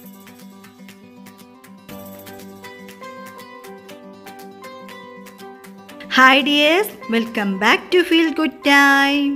hi dears welcome back to feel good time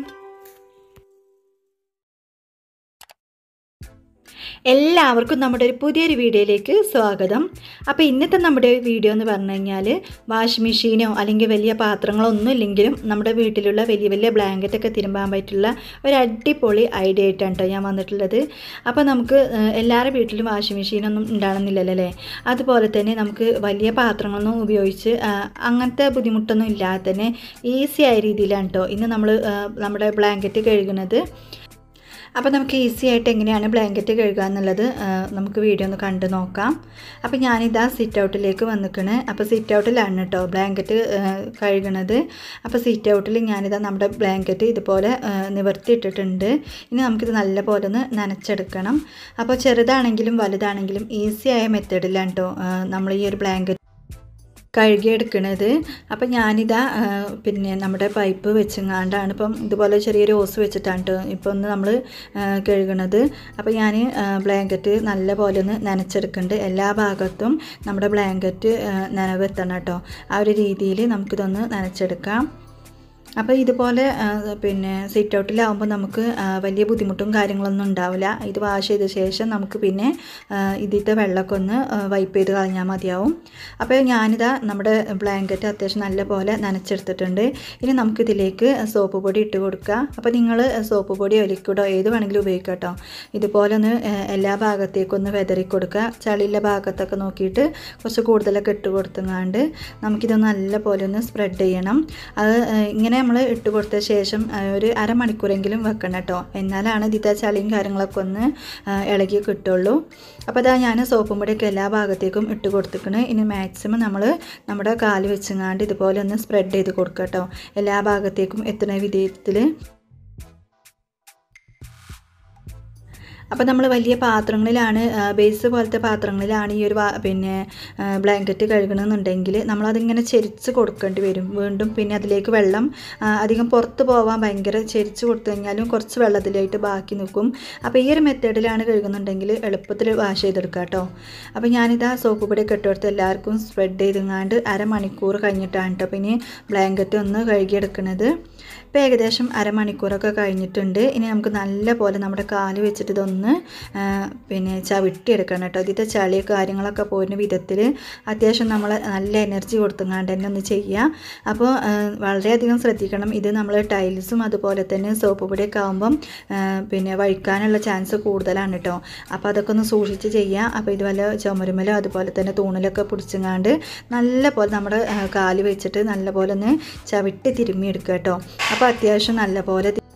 എല്ലാവർക്കും നമ്മുടെ ഒരു പുതിയൊരു വീഡിയോയിലേക്ക് സ്വാഗതം അപ്പോൾ ഇന്നത്തെ നമ്മുടെ വീഡിയോ എന്ന് പറഞ്ഞു കഴിഞ്ഞാൽ വാഷിംഗ് മെഷീനോ അല്ലെങ്കിൽ വലിയ പാത്രങ്ങളോ ഒന്നും ഇല്ലെങ്കിലും നമ്മുടെ വീട്ടിലുള്ള വലിയ വലിയ ബ്ലാങ്കറ്റൊക്കെ തിരുമ്പാൻ പറ്റുള്ള ഒരു അടിപൊളി ഐഡിയ ആയിട്ടാണ് കേട്ടോ ഞാൻ വന്നിട്ടുള്ളത് അപ്പോൾ നമുക്ക് ഏഹ്, എല്ലാവരുടെ വീട്ടിലും വാഷിംഗ് മെഷീനൊന്നും ഉണ്ടാകണമെന്നില്ലല്ലോ അല്ലേ അതുപോലെ തന്നെ നമുക്ക് വലിയ പാത്രങ്ങളൊന്നും ഉപയോഗിച്ച് ആ, അങ്ങനത്തെ ബുദ്ധിമുട്ടൊന്നും ഇല്ലാതെ തന്നെ ഈസി ആയ രീതിയിലാണ് കേട്ടോ ഇന്ന് നമ്മൾ നമ്മുടെ ബ്ലാങ്കറ്റ് കഴുകുന്നത് അപ്പോൾ നമുക്ക് ഈസി ആയിട്ട് എങ്ങനെയാണ് ബ്ലാങ്കറ്റ് കഴുകുക എന്നുള്ളത് ആ, നമുക്ക് വീഡിയോ ഒന്ന് കണ്ടു നോക്കാം അപ്പോൾ ഞാനിതാ സിറ്റ് ഔട്ടിലേക്ക് വന്നിക്കണ് അപ്പോൾ സിറ്റ് ഔട്ടിലാണ് കേട്ടോ ബ്ലാങ്കറ്റ് ആ, കഴുകണത് അപ്പോൾ സിറ്റ് ഔട്ടിൽ ഞാനിതാ നമ്മുടെ ബ്ലാങ്കറ്റ് ഇതുപോലെ ആ, നിവർത്തിയിട്ടിട്ടുണ്ട് ഇനി നമുക്കിത് നല്ല പോലെ ഒന്ന് നനച്ചെടുക്കണം അപ്പോൾ ചെറുതാണെങ്കിലും വലുതാണെങ്കിലും ഈസി ആയ മെത്തേഡിലാണ് കേട്ടോ നമ്മൾ ഈ ഒരു ബ്ലാങ്കറ്റ് കഴുകിയെടുക്കണത് അപ്പം ഞാനിതാ ആ, പിന്നെ നമ്മുടെ പൈപ്പ് വെച്ചങ്ങാണ്ടാണ് ഇപ്പം ഇതുപോലെ ചെറിയൊരു ഓസ് വെച്ചിട്ടാണ് കേട്ടോ ഇപ്പം ഒന്ന് നമ്മൾ കഴുകണത് അപ്പം ഞാൻ ബ്ലാങ്കറ്റ് നല്ല പോലെ ഒന്ന് നനച്ചെടുക്കുന്നുണ്ട് എല്ലാ ഭാഗത്തും നമ്മുടെ ബ്ലാങ്കറ്റ് നനവ് എത്തണം കേട്ടോ ആ ഒരു രീതിയിൽ നമുക്കിതൊന്ന് നനച്ചെടുക്കാം അപ്പോൾ ഇതുപോലെ ആ, പിന്നെ സിറ്റ് ഔട്ടിലാവുമ്പോൾ നമുക്ക് ആ, വലിയ ബുദ്ധിമുട്ടും കാര്യങ്ങളൊന്നും ഉണ്ടാവില്ല ഇത് വാഷ് ചെയ്ത ശേഷം നമുക്ക് പിന്നെ ആ, ഇതിൻ്റെ വെള്ളമൊക്കെ ഒന്ന് വൈപ്പ് ചെയ്ത് കളഞ്ഞാൽ മതിയാവും അപ്പോൾ ഞാനിതാ നമ്മുടെ ബ്ലാങ്കറ്റ് അത്യാവശ്യം നല്ല പോലെ നനച്ചെടുത്തിട്ടുണ്ട് ഇനി നമുക്കിതിലേക്ക് സോപ്പ് പൊടി ഇട്ട് കൊടുക്കുക അപ്പോൾ നിങ്ങൾ സോപ്പ് പൊടിയോ ലിക്വിഡോ ഏത് വേണമെങ്കിലും ഉപയോഗിക്കാം കേട്ടോ ഇതുപോലെ ഒന്ന് ആ, എല്ലാ ഭാഗത്തേക്കും ഒന്ന് വെതറി കൊടുക്കുക ചളിയുള്ള ഭാഗത്തൊക്കെ നോക്കിയിട്ട് കുറച്ച് കൂടുതലൊക്കെ ഇട്ട് കൊടുത്തങ്ങാണ്ട് നമുക്കിതൊന്ന് നല്ല പോലെ ഒന്ന് സ്പ്രെഡ് ചെയ്യണം അത് ആ, ഇങ്ങനെ നമ്മൾ ഇട്ട് കൊടുത്ത ശേഷം ആ, ഒരു അരമണിക്കൂറെങ്കിലും വെക്കണം കേട്ടോ എന്നാലാണ് ഇതിത്തെ ചളിയും കാര്യങ്ങളൊക്കെ ഒന്ന് ആ, ഇളകി കിട്ടുള്ളൂ അപ്പോൾ അതാ ഞാൻ സോപ്പും പൊടിയൊക്കെ എല്ലാ ഭാഗത്തേക്കും ഇട്ട് കൊടുത്തിക്കണ് ഇനി മാക്സിമം നമ്മൾ നമ്മുടെ കാല് വെച്ചങ്ങാണ്ട് ഇതുപോലെ ഒന്ന് സ്പ്രെഡ് ചെയ്ത് കൊടുക്കുക കേട്ടോ എല്ലാ ഭാഗത്തേക്കും എത്തുന്ന വിധത്തിൽ അപ്പോൾ നമ്മൾ വലിയ പാത്രങ്ങളിലാണ് ആ, ബേസ് പോലത്തെ പാത്രങ്ങളിലാണ് ഈ ഒരു വാ- പിന്നെ ആ, ബ്ലാങ്കറ്റ് കഴുകണമെന്നുണ്ടെങ്കിൽ നമ്മളതിങ്ങനെ ചെരിച്ച് കൊടുക്കേണ്ടി വരും വീണ്ടും പിന്നെ അതിലേക്ക് വെള്ളം ആ, അധികം പുറത്ത് പോകാൻ ഭയങ്കര ചെരിച്ച് കൊടുത്തു കഴിഞ്ഞാലും കുറച്ച് വെള്ളത്തിലായിട്ട് ബാക്കി നിൽക്കും അപ്പോൾ ഈ ഒരു മെത്തേഡിലാണ് കഴുകുന്നുണ്ടെങ്കിൽ എളുപ്പത്തിൽ വാഷ് ചെയ്തെടുക്കാം കേട്ടോ അപ്പോൾ ഞാനിതാ സോപ്പ് പൊടിയൊക്കെ ഇട്ട് കൊടുത്ത് എല്ലാവർക്കും സ്പ്രെഡ് ചെയ്തെങ്ങാണ്ട് അരമണിക്കൂർ കഴിഞ്ഞിട്ടാണ് കേട്ടോ പിന്നെ ബ്ലാങ്കറ്റ് ഒന്ന് കഴുകിയെടുക്കുന്നത് ഇപ്പോൾ ഏകദേശം അരമണിക്കൂറൊക്കെ കഴിഞ്ഞിട്ടുണ്ട് ഇനി നമുക്ക് നല്ല പോലെ നമ്മുടെ കാല് വെച്ചിട്ട് ഇതൊന്ന് ആ, പിന്നെ ചവിട്ടിയെടുക്കണം കേട്ടോ ഇതിൻ്റെ ചളി കാര്യങ്ങളൊക്കെ പോരുന്ന വിധത്തിൽ അത്യാവശ്യം നമ്മൾ നല്ല എനർജി കൊടുത്തുങ്ങാണ്ട് തന്നെ ഒന്ന് ചെയ്യുക അപ്പോൾ ആ, വളരെയധികം ശ്രദ്ധിക്കണം ഇത് നമ്മൾ ടൈൽസും അതുപോലെ തന്നെ സോപ്പ് പൊടിയൊക്കെ ആകുമ്പം ആ, പിന്നെ വഴിക്കാനുള്ള ചാൻസ് കൂടുതലാണ് കേട്ടോ അപ്പോൾ അതൊക്കെ ഒന്ന് സൂക്ഷിച്ച് ചെയ്യുക അപ്പോൾ ഇതുപോലെ ചുമരുമലോ അതുപോലെ തന്നെ തൂണിലൊക്കെ പിടിച്ചങ്ങാണ്ട് നല്ല പോലെ നമ്മുടെ ആ, കാല് വെച്ചിട്ട് നല്ല പോലെ ഒന്ന് ചവിട്ടി തിരുമ്മി എടുക്കുക കേട്ടോ അപ്പോൾ അത്യാവശ്യം നല്ല പോലെ തി-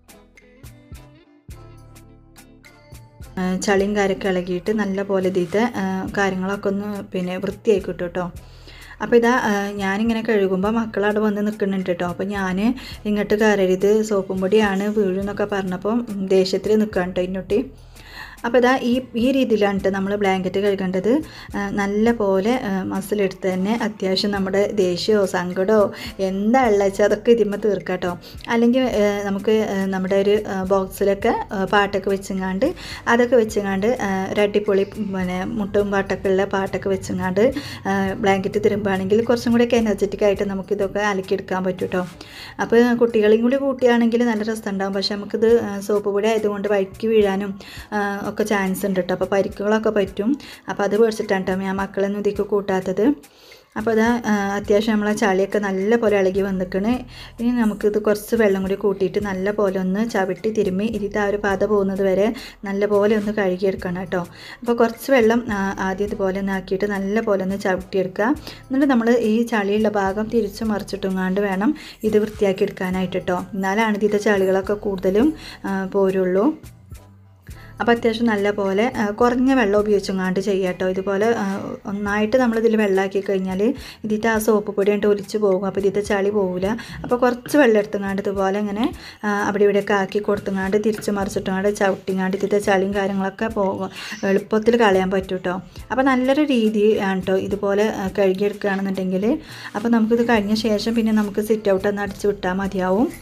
ആ, ചളിയും കാര്യമൊക്കെ ഇളകിയിട്ട് നല്ല പോലെ ഇതിത്തെ ആ, കാര്യങ്ങളൊക്കെ ഒന്ന് പിന്നെ വൃത്തിയായി കിട്ടും കേട്ടോ അപ്പോൾ ഇതാ ആ, ഞാനിങ്ങനെ കഴുകുമ്പോൾ മക്കളവിടെ വന്ന് നിൽക്കുന്നുണ്ട് കേട്ടോ അപ്പോൾ ഞാൻ ഇങ്ങോട്ട് കയറരുത് സോപ്പും പൊടിയാണ് വീഴുന്നൊക്കെ പറഞ്ഞപ്പോൾ ദേഷ്യത്തിൽ നിൽക്കാൻ കേട്ടോ ഇന്നോട്ടി അപ്പോൾ ഇതാ ഈ ഈ രീതിയിലാണ് കേട്ടോ നമ്മൾ ബ്ലാങ്കറ്റ് കഴുകേണ്ടത് ആ, നല്ല പോലെ മസിലെടുത്ത് തന്നെ അത്യാവശ്യം നമ്മുടെ ദേഷ്യമോ സങ്കടമോ എന്താ ഉള്ളത് അതൊക്കെ ഇതിന്മേൽ തീർക്കാം കേട്ടോ അല്ലെങ്കിൽ ആ, നമുക്ക് ആ, നമ്മുടെ ഒരു ആ, ബോക്സിലൊക്കെ ആ, പാട്ടൊക്കെ വെച്ചങ്ങാണ്ട് അതൊക്കെ വെച്ചങ്ങാണ്ട് ആ, ഒരു അടിപൊളി പിന്നെ മുട്ടും പാട്ടൊക്കെ ഉള്ള പാട്ടൊക്കെ വെച്ചങ്ങാണ്ട് ബ്ലാങ്കറ്റ് തിരുമ്പുകയാണെങ്കിൽ കുറച്ചും കൂടെയൊക്കെ എനർജറ്റിക് ആയിട്ട് നമുക്കിതൊക്കെ അലക്കിയെടുക്കാൻ പറ്റും കേട്ടോ അപ്പോൾ കുട്ടികളെയും കൂടി കൂട്ടിയാണെങ്കിൽ നല്ല രസമുണ്ടാകും പക്ഷെ നമുക്കിത് ആ, സോപ്പ് പൊടി ആയതുകൊണ്ട് വഴുക്കി വീഴാനും ആ, ഒക്കെ ചാൻസ് ഉണ്ട് കേട്ടോ അപ്പോൾ പരിക്കുകളൊക്കെ പറ്റും അപ്പോൾ അത് പേടിച്ചിട്ടാണ് കേട്ടോ ഞാൻ മക്കളൊന്നും ഇതിലേക്ക് കൂട്ടാത്തത് അപ്പോൾ അതാ ആ, അത്യാവശ്യം നമ്മളെ ചളിയൊക്കെ നല്ല പോലെ ഇളകി വന്നിക്കണ് ഇനി നമുക്കിത് കുറച്ച് വെള്ളം കൂടി കൂട്ടിയിട്ട് നല്ല പോലെ ഒന്ന് ചവിട്ടി തിരുമ്മി ഇതിട്ട് ആ ഒരു പത പോകുന്നത് വരെ നല്ല പോലെ ഒന്ന് കഴുകിയെടുക്കണം കേട്ടോ അപ്പോൾ കുറച്ച് വെള്ളം ആ, ആദ്യം ഇതുപോലെ ഒന്ന് ആക്കിയിട്ട് നല്ല പോലെ ഒന്ന് ചവിട്ടിയെടുക്കുക എന്നിട്ട് നമ്മൾ ഈ ചളിയുള്ള ഭാഗം തിരിച്ച് മറിച്ചിട്ടുങ്ങാണ്ട് വേണം ഇത് വൃത്തിയാക്കി എടുക്കാനായിട്ട് കേട്ടോ എന്നാലാണ് ഇതിൻ്റെ ചളികളൊക്കെ കൂടുതലും ആ, പോരുള്ളൂ അപ്പോൾ അത്യാവശ്യം നല്ല പോലെ ആ, കുറഞ്ഞ വെള്ളം ഉപയോഗിച്ചങ്ങാണ്ട് ചെയ്യുക കേട്ടോ ഇതുപോലെ ആ, ഒന്നായിട്ട് നമ്മളിതിൽ വെള്ളമാക്കി കഴിഞ്ഞാൽ ഇതിൻ്റെ ആ സോപ്പ് പൊടി കണ്ട് ഒലിച്ച് പോകും അപ്പോൾ ഇതിൻ്റെ ചളി പോകില്ല അപ്പോൾ കുറച്ച് വെള്ളം എടുത്തങ്ങാണ്ട് ഇതുപോലെ ഇങ്ങനെ ആ, അവിടെ ഇവിടെയൊക്കെ ആക്കി കൊടുത്തങ്ങാണ്ട് തിരിച്ച് മറിച്ചിട്ടങ്ങാണ്ട് ചവിട്ടിങ്ങാണ്ട് ഇതിൻ്റെ ചളിയും കാര്യങ്ങളൊക്കെ പോകും എളുപ്പത്തിൽ കളയാൻ പറ്റും കേട്ടോ അപ്പോൾ നല്ലൊരു രീതി ആണ് കേട്ടോ ഇതുപോലെ ആ, കഴുകിയെടുക്കുകയാണെന്നുണ്ടെങ്കിൽ അപ്പോൾ നമുക്കിത് കഴിഞ്ഞ ശേഷം പിന്നെ നമുക്ക് സിറ്റ് ഔട്ട് ഒന്ന് അടിച്ച് വിട്ടാൽ മതിയാവും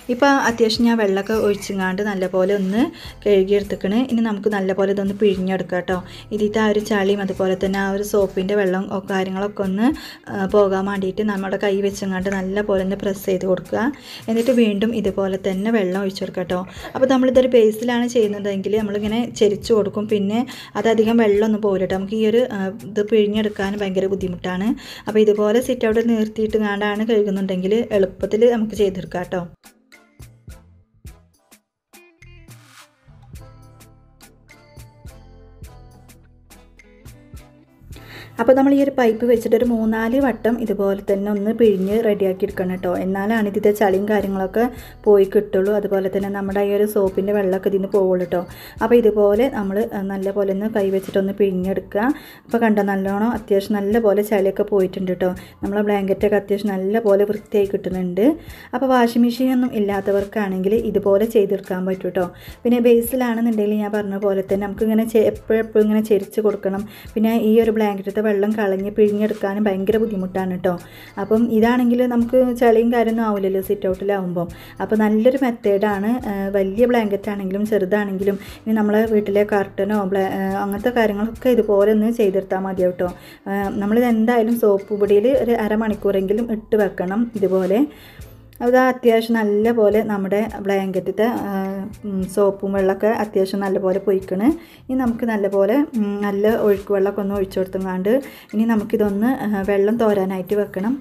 ഇപ്പോൾ അത്യാവശ്യം ഞാൻ വെള്ളമൊക്കെ ഒഴിച്ചിങ്ങാണ്ട് നല്ലപോലെ ഒന്ന് കഴുകിയെടുത്തിക്കണ് ഇനി നമുക്ക് നല്ലപോലെ ഇതൊന്ന് പിഴിഞ്ഞെടുക്കാം കേട്ടോ ഇതിത്തെ ആ ഒരു ചളിയും അതുപോലെ തന്നെ ആ ഒരു സോപ്പിൻ്റെ വെള്ളം ഒക്കെ കാര്യങ്ങളൊക്കെ ഒന്ന് ആ, പോകാൻ വേണ്ടിയിട്ട് നമ്മുടെ കൈ വെച്ചങ്ങാണ്ട് നല്ലപോലെ ഒന്ന് പ്രസ് ചെയ്ത് കൊടുക്കുക എന്നിട്ട് വീണ്ടും ഇതുപോലെ തന്നെ വെള്ളം ഒഴിച്ചു കൊടുക്കുക കേട്ടോ അപ്പോൾ നമ്മളിതൊരു ബേസിലാണ് ചെയ്യുന്നതെങ്കിൽ നമ്മളിങ്ങനെ ചെരിച്ച് കൊടുക്കും പിന്നെ അതധികം വെള്ളമൊന്നും പോകില്ല കേട്ടോ നമുക്ക് ഈ ഒരു ആ, ഇത് പിഴിഞ്ഞെടുക്കാൻ ഭയങ്കര ബുദ്ധിമുട്ടാണ് അപ്പോൾ ഇതുപോലെ സിറ്റ് ഔട്ട് നിർത്തിയിട്ട് കാണ്ടാണ് കഴുകുന്നുണ്ടെങ്കിൽ എളുപ്പത്തിൽ നമുക്ക് ചെയ്തെടുക്കാം കേട്ടോ അപ്പോൾ നമ്മൾ ഈ ഒരു പൈപ്പ് വെച്ചിട്ട് ഒരു മൂന്നാല് വട്ടം ഇതുപോലെ തന്നെ ഒന്ന് പിഴിഞ്ഞ് റെഡിയാക്കി എടുക്കണം കേട്ടോ എന്നാലാണ് ഇതിൻ്റെ ചളിയും കാര്യങ്ങളൊക്കെ പോയി കിട്ടുള്ളൂ അതുപോലെ തന്നെ നമ്മുടെ ഈ ഒരു സോപ്പിൻ്റെ വെള്ളമൊക്കെ ഇതിന് പോകുള്ളൂ കേട്ടോ അപ്പോൾ ഇതുപോലെ നമ്മൾ നല്ലപോലെ ഒന്ന് കൈ വെച്ചിട്ടൊന്ന് പിഴിഞ്ഞെടുക്കുക അപ്പോൾ കണ്ടോ നല്ലോണം അത്യാവശ്യം നല്ലപോലെ ചളിയൊക്കെ പോയിട്ടുണ്ട് കേട്ടോ നമ്മളെ ബ്ലാങ്കറ്റൊക്കെ അത്യാവശ്യം നല്ലപോലെ വൃത്തിയായി കിട്ടുന്നുണ്ട് അപ്പോൾ വാഷിംഗ് മെഷീനൊന്നും ഇല്ലാത്തവർക്കാണെങ്കിൽ ഇതുപോലെ ചെയ്തെടുക്കാൻ പറ്റും കേട്ടോ പിന്നെ ബേസിലാണെന്നുണ്ടെങ്കിൽ ഞാൻ പറഞ്ഞ പോലെ തന്നെ നമുക്കിങ്ങനെ എപ്പോഴും എപ്പോഴും ഇങ്ങനെ ചെരിച്ച് കൊടുക്കണം പിന്നെ ഈ ഒരു ബ്ലാങ്കറ്റത്തെ വെള്ളം കളഞ്ഞ് പിഴിഞ്ഞെടുക്കാനും ഭയങ്കര ബുദ്ധിമുട്ടാണ് കേട്ടോ അപ്പം ഇതാണെങ്കിൽ നമുക്ക് ചളിയും കാര്യമൊന്നും ആവില്ലല്ലോ സിറ്റ് ഔട്ടിലാവുമ്പോൾ അപ്പോൾ നല്ലൊരു മെത്തേഡാണ് വലിയ ബ്ലാങ്കറ്റ് ആണെങ്കിലും ചെറുതാണെങ്കിലും ഇനി നമ്മളെ വീട്ടിലെ കർട്ടനോ ബ്ലാ ആ, അങ്ങനത്തെ കാര്യങ്ങളൊക്കെ ഇതുപോലെ ഒന്ന് ചെയ്തെടുത്താൽ മതി കേട്ടോ നമ്മളിത് എന്തായാലും സോപ്പ് പൊടിയിൽ ഒരു അരമണിക്കൂറെങ്കിലും ഇട്ട് വെക്കണം ഇതുപോലെ അത് അത്യാവശ്യം നല്ലപോലെ നമ്മുടെ ബ്ലാങ്കറ്റിത്തെ സോപ്പും വെള്ളമൊക്കെ അത്യാവശ്യം നല്ലപോലെ പൊയ്ക്കണ് ഇനി നമുക്ക് നല്ലപോലെ ഉം, നല്ല ഒഴുക്ക് വെള്ളമൊക്കെ ഒന്ന് ഒഴിച്ചു കൊടുത്തങ്ങാണ്ട് ഇനി നമുക്കിതൊന്ന് ആ, വെള്ളം തോരാനായിട്ട് വെക്കണം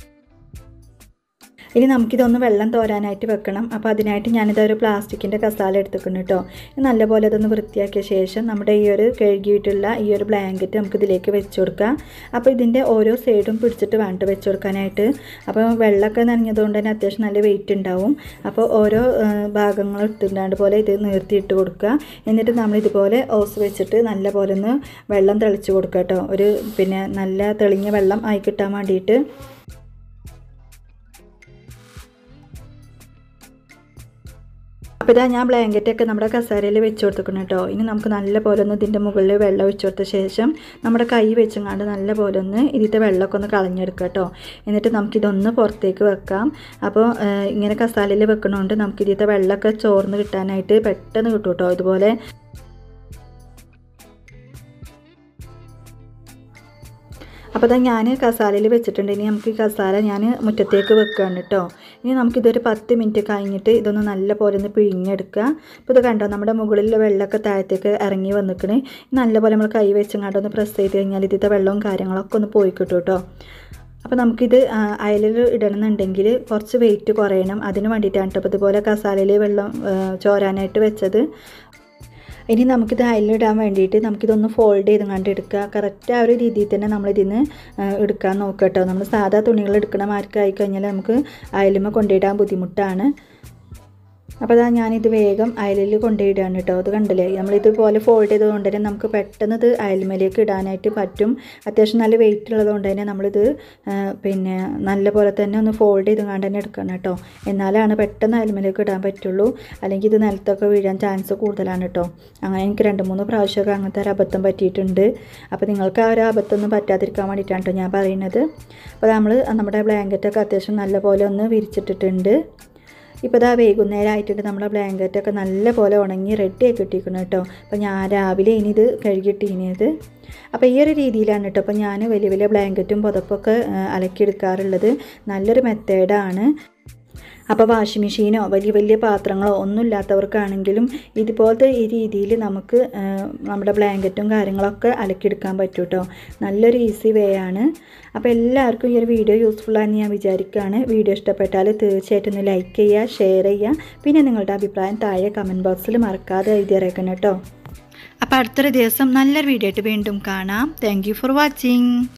ഇനി നമുക്കിതൊന്ന് വെള്ളം തോരാനായിട്ട് വെക്കണം അപ്പോൾ അതിനായിട്ട് ഞാനിതൊരു പ്ലാസ്റ്റിക്കിൻ്റെ കസാല എടുത്തിട്ടുണ്ട് കേട്ടോ ഇത് നല്ലപോലെ അതൊന്ന് വൃത്തിയാക്കിയ ശേഷം നമ്മുടെ ഈ ഒരു കഴുകിയിട്ടുള്ള ഈ ഒരു ബ്ലാങ്കറ്റ് നമുക്ക് ഇതിലേക്ക് വെച്ച് കൊടുക്കാം അപ്പോൾ ഇതിൻ്റെ ഓരോ സൈഡും പിടിച്ചിട്ട് വേണ്ട വെച്ച് കൊടുക്കാനായിട്ട് അപ്പോൾ വെള്ളമൊക്കെ നനഞ്ഞതുകൊണ്ട് തന്നെ അത്യാവശ്യം നല്ല വെയിറ്റ് ഉണ്ടാവും അപ്പോൾ ഓരോ ഭാഗങ്ങൾ ഇട്ടുണ്ടാണ്ട് പോലെ ഇത് നിർത്തിയിട്ട് കൊടുക്കുക എന്നിട്ട് നമ്മൾ ഇതുപോലെ ഓസ് വെച്ചിട്ട് നല്ല പോലെ ഒന്ന് വെള്ളം തെളിച്ച് കൊടുക്കുക കേട്ടോ ഒരു പിന്നെ നല്ല തെളിഞ്ഞ വെള്ളം ആയി കിട്ടാൻ വേണ്ടിയിട്ട് അപ്പോൾ ഇതാ ഞാൻ ബ്ലാങ്കറ്റൊക്കെ നമ്മുടെ കസേരയിൽ വെച്ച് കൊടുത്തിക്കണം കേട്ടോ ഇനി നമുക്ക് നല്ല പോലെ ഒന്ന് ഇതിൻ്റെ മുകളിൽ വെള്ളം ഒഴിച്ചു കൊടുത്ത ശേഷം നമ്മുടെ കൈ വെച്ചങ്ങാണ്ട് നല്ല പോലെ ഒന്ന് ഇതിൻ്റെ വെള്ളമൊക്കെ ഒന്ന് കളഞ്ഞെടുക്കുക കേട്ടോ എന്നിട്ട് നമുക്കിതൊന്ന് പുറത്തേക്ക് വെക്കാം അപ്പോൾ ഏഹ്, ഇങ്ങനെ കസാലയിൽ വെക്കണോണ്ട് നമുക്ക് ഇതിൻ്റെ വെള്ളമൊക്കെ ചോർന്ന് കിട്ടാനായിട്ട് പെട്ടെന്ന് കിട്ടും കേട്ടോ ഇതുപോലെ അപ്പോൾ ഇതാ ഞാൻ കസാലയിൽ വെച്ചിട്ടുണ്ട് ഇനി നമുക്ക് ഈ കസാല ഞാൻ മുറ്റത്തേക്ക് വെക്കുകയാണ് കേട്ടോ ഇനി നമുക്കിതൊരു പത്ത് മിനിറ്റ് കഴിഞ്ഞിട്ട് ഇതൊന്ന് നല്ല പോലെ ഒന്ന് പിഴിഞ്ഞെടുക്കുക അപ്പോൾ ഇത് കണ്ടോ നമ്മുടെ മുകളിലെ വെള്ളമൊക്കെ താഴത്തേക്ക് ഇറങ്ങി വന്നിക്കണേ നല്ലപോലെ നമ്മൾ കൈ വെച്ചങ്ങാണ്ട് ഒന്ന് പ്രസ് ചെയ്ത് കഴിഞ്ഞാൽ ഇതിൻ്റെ വെള്ളവും കാര്യങ്ങളൊക്കെ ഒന്ന് പോയി കിട്ടും കേട്ടോ അപ്പോൾ നമുക്കിത് ആ, അയലിൽ ഇടണമെന്നുണ്ടെങ്കിൽ കുറച്ച് വെയിറ്റ് കുറയണം അതിന് വേണ്ടിയിട്ടാണ് കേട്ടോ അപ്പോൾ ഇതുപോലെ കസാലയിൽ വെള്ളം ആ, ചോരാനായിട്ട് വെച്ചത് ഇനി നമുക്കിത് അയലിടാൻ വേണ്ടിയിട്ട് നമുക്കിതൊന്ന് ഫോൾഡ് ചെയ്ത് കണ്ട് എടുക്കുക കറക്റ്റ് ആ ഒരു രീതിയിൽ തന്നെ നമ്മളിതിന്ന് ആ, എടുക്കാൻ നോക്കുക കേട്ടോ നമ്മൾ സാധാ തുണികൾ എടുക്കണ മാർക്കായി കഴിഞ്ഞാൽ നമുക്ക് അയലുമ്മ കൊണ്ടിടാൻ ബുദ്ധിമുട്ടാണ് അപ്പോൾ അതാ ഞാനിത് വേഗം അയലിൽ കൊണ്ടുപോയിടുകയാണ് കേട്ടോ അത് കണ്ടില്ലേ നമ്മളിതുപോലെ ഫോൾഡ് ചെയ്തതുകൊണ്ട് തന്നെ നമുക്ക് പെട്ടെന്ന് ഇത് അയൽമേലേക്ക് ഇടാനായിട്ട് പറ്റും അത്യാവശ്യം നല്ല വെയിറ്റ് ഉള്ളതുകൊണ്ട് തന്നെ നമ്മളിത് ആ, പിന്നെ നല്ല പോലെ തന്നെ ഒന്ന് ഫോൾഡ് ചെയ്ത് കണ്ട് തന്നെ എടുക്കണം കേട്ടോ എന്നാലാണ് പെട്ടെന്ന് അയൽമേലേക്ക് ഇടാൻ പറ്റുള്ളൂ അല്ലെങ്കിൽ ഇത് നിലത്തൊക്കെ വീഴാൻ ചാൻസ് കൂടുതലാണ് കേട്ടോ അങ്ങനെ എനിക്ക് രണ്ട് മൂന്ന് പ്രാവശ്യമൊക്കെ അങ്ങനത്തെ ഒരു അബദ്ധം പറ്റിയിട്ടുണ്ട് അപ്പോൾ നിങ്ങൾക്ക് ആ ഒരു അബദ്ധമൊന്നും പറ്റാതിരിക്കാൻ വേണ്ടിയിട്ടാണ് കേട്ടോ ഞാൻ പറയുന്നത് അപ്പോൾ നമ്മൾ നമ്മുടെ ബ്ലാങ്കറ്റൊക്കെ അത്യാവശ്യം നല്ല പോലെ ഒന്ന് വിരിച്ചിട്ടിട്ടുണ്ട് ഇപ്പോൾ ഇതാ വൈകുന്നേരം ആയിട്ടുണ്ട് നമ്മുടെ ബ്ലാങ്കറ്റൊക്കെ നല്ല പോലെ ഉണങ്ങി റെഡി ആയി കിട്ടിയിരിക്കണം കേട്ടോ അപ്പോൾ ഞാൻ രാവിലെ ഇനി ഇത് കഴുകിയിട്ടിനിയത് അപ്പോൾ ഈ ഒരു രീതിയിലാണ് കേട്ടോ അപ്പോൾ ഞാൻ വലിയ വലിയ ബ്ലാങ്കറ്റും പുതപ്പൊക്കെ ആ, അലക്കിയെടുക്കാറുള്ളത് നല്ലൊരു മെത്തേഡാണ് അപ്പോൾ വാഷിംഗ് മെഷീനോ വലിയ വലിയ പാത്രങ്ങളോ ഒന്നും ഇല്ലാത്തവർക്കാണെങ്കിലും ഇതുപോലത്തെ ഈ രീതിയിൽ നമുക്ക് ആ, നമ്മുടെ ബ്ലാങ്കറ്റും കാര്യങ്ങളൊക്കെ അലക്കിയെടുക്കാൻ പറ്റും കേട്ടോ നല്ലൊരു ഈസി വേ ആണ് അപ്പോൾ എല്ലാവർക്കും ഈ ഒരു വീഡിയോ യൂസ്ഫുള്ളാണെന്ന് ഞാൻ വിചാരിക്കുകയാണ് വീഡിയോ ഇഷ്ടപ്പെട്ടാൽ തീർച്ചയായിട്ടും ഒന്ന് ലൈക്ക് ചെയ്യുക ഷെയർ ചെയ്യുക പിന്നെ നിങ്ങളുടെ അഭിപ്രായം താഴെ കമൻറ്റ് ബോക്സിൽ മറക്കാതെ എഴുതി അറിയിക്കണം കേട്ടോ അപ്പോൾ അടുത്തൊരു ദിവസം നല്ലൊരു വീഡിയോ ആയിട്ട് വീണ്ടും കാണാം താങ്ക് ഫോർ വാച്ചിങ്